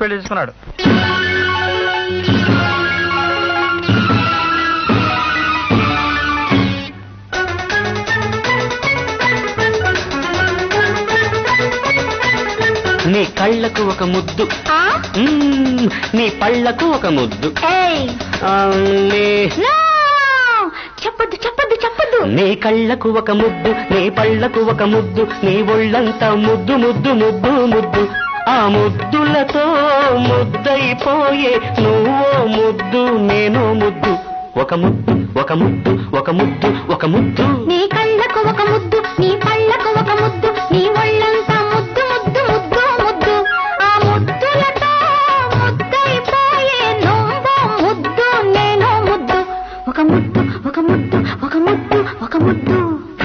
పెళ్లి చేసుకున్నాడు నీ కళ్ళకు ఒక ముద్దు ఆ? మ్మ్, నీ పళ్ళకు ఒక ముద్దు ఏయ్ ఆ, నీ నో చెప్పొద్దు చెప్పొద్దు చెప్పొద్దు నీ కళ్ళకు ఒక ముద్దు నీ పళ్ళకు ఒక ముద్దు నీ ఒళ్ళంతా ముద్దు ముద్దు ముద్దు ముద్దు ఆ ముద్దులతో ముద్దయిపోయే నువ్వో ముద్దు నేనో ముద్దు ఒక ముద్దు ఒక ముద్దు ఒక ముద్దు ఒక ముద్దు నీ కళ్ళకు ఒక ముద్దు నీ పళ్ళకు ఒక ముద్దు నీ ఒళ్ళంతా ముద్దు ముద్దు ముద్దు ముద్దు ఆ ముద్దులతో ముద్దైపోయే నువ్వు ముద్దు నేను ముద్దు ఒక ముద్దు ఒక ముద్దు ఒక ముద్దు ఒక ముద్దు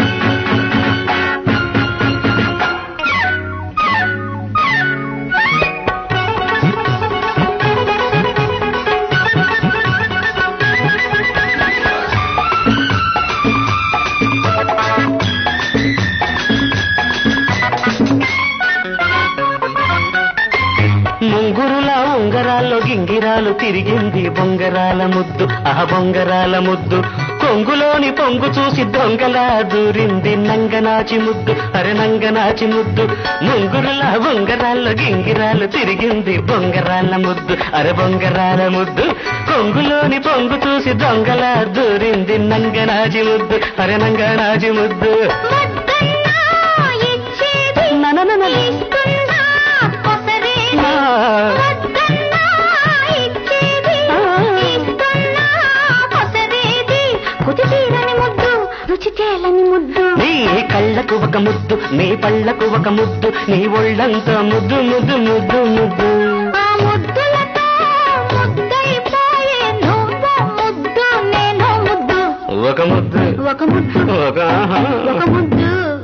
ముంగురుల ఉంగరాల్లో గింగిరాలు తిరిగింది బొంగరాల ముద్దు ఆ బొంగరాల ముద్దు కొంగులోని పొంగు చూసి దొంగలా దూరింది నంగనాచి ముద్దు అరే నంగనాచి ముద్దు ముంగురుల ఉంగరాల్లో గింగిరాలు తిరిగింది బొంగరాల ముద్దు అరే బొంగరాల ముద్దు కొంగులోని పొంగు చూసి దొంగలా దూరింది నంగనాచి ముద్దు అరే నంగనాచి ముద్దు వద్దన్నా ఇచ్చేది నననన. ఇస్తున్నా కొసరేది నా. వద్దన్నా ఇచ్చేది ఇస్తున్నా కొసరేది కుది తీరని ముద్దు రుచి తేలని ముద్దు నీ కళ్ళకు ఒక ముద్దు నీ పళ్ళకు ఒక ముద్దు నీ ఒళ్ళంతా ముద్దు ముద్దు ముద్దు ముద్దు ఆ ముద్దులతో ముద్దైపోయే నువ్వు ముద్దు నేను ముద్దు ఒక ముద్దు ఒక ముద్దు ఒక ఒక ముద్దు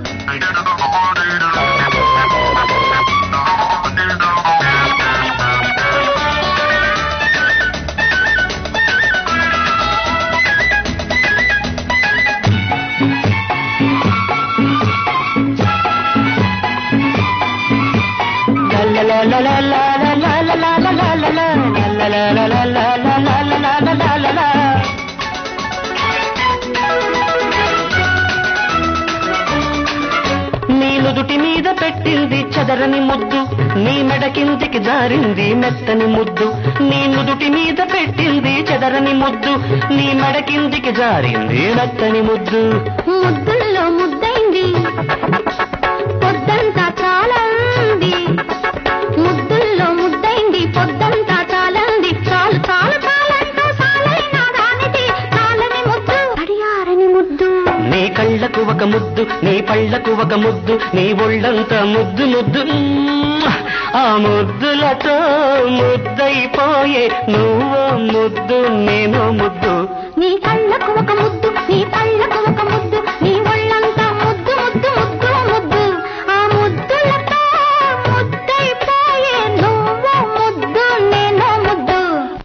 నీ నుదుటి మీద పెట్టింది చదరని ముద్దు నీ మెడ కిందికి జారింది మెత్తని ముద్దు నీ నుదుటి మీద పెట్టింది చదరని ముద్దు నీ మెడ కిందికి జారింది మెత్తని ముద్దు ముద్దుల్లో ముద్దైంది పొద్దంతా చాలంది ముద్దుల్లో ముద్దైంది పొద్దంతా చాలంది చాలు చాలు చాలంటూ చాలైన దానిది చాలని ముద్దు అడియారని ముద్దు నీ కళ్ళకు ఒక ముద్దు నీ పళ్ళకు ఒక ముద్దు నీ ఒళ్ళంతా ముద్దు ముద్దు మ్మ్. ఆ ముద్దులతో ముద్దయిపోయే నువ్వు ముద్దు నేను ముద్దు నీ కళ్ళ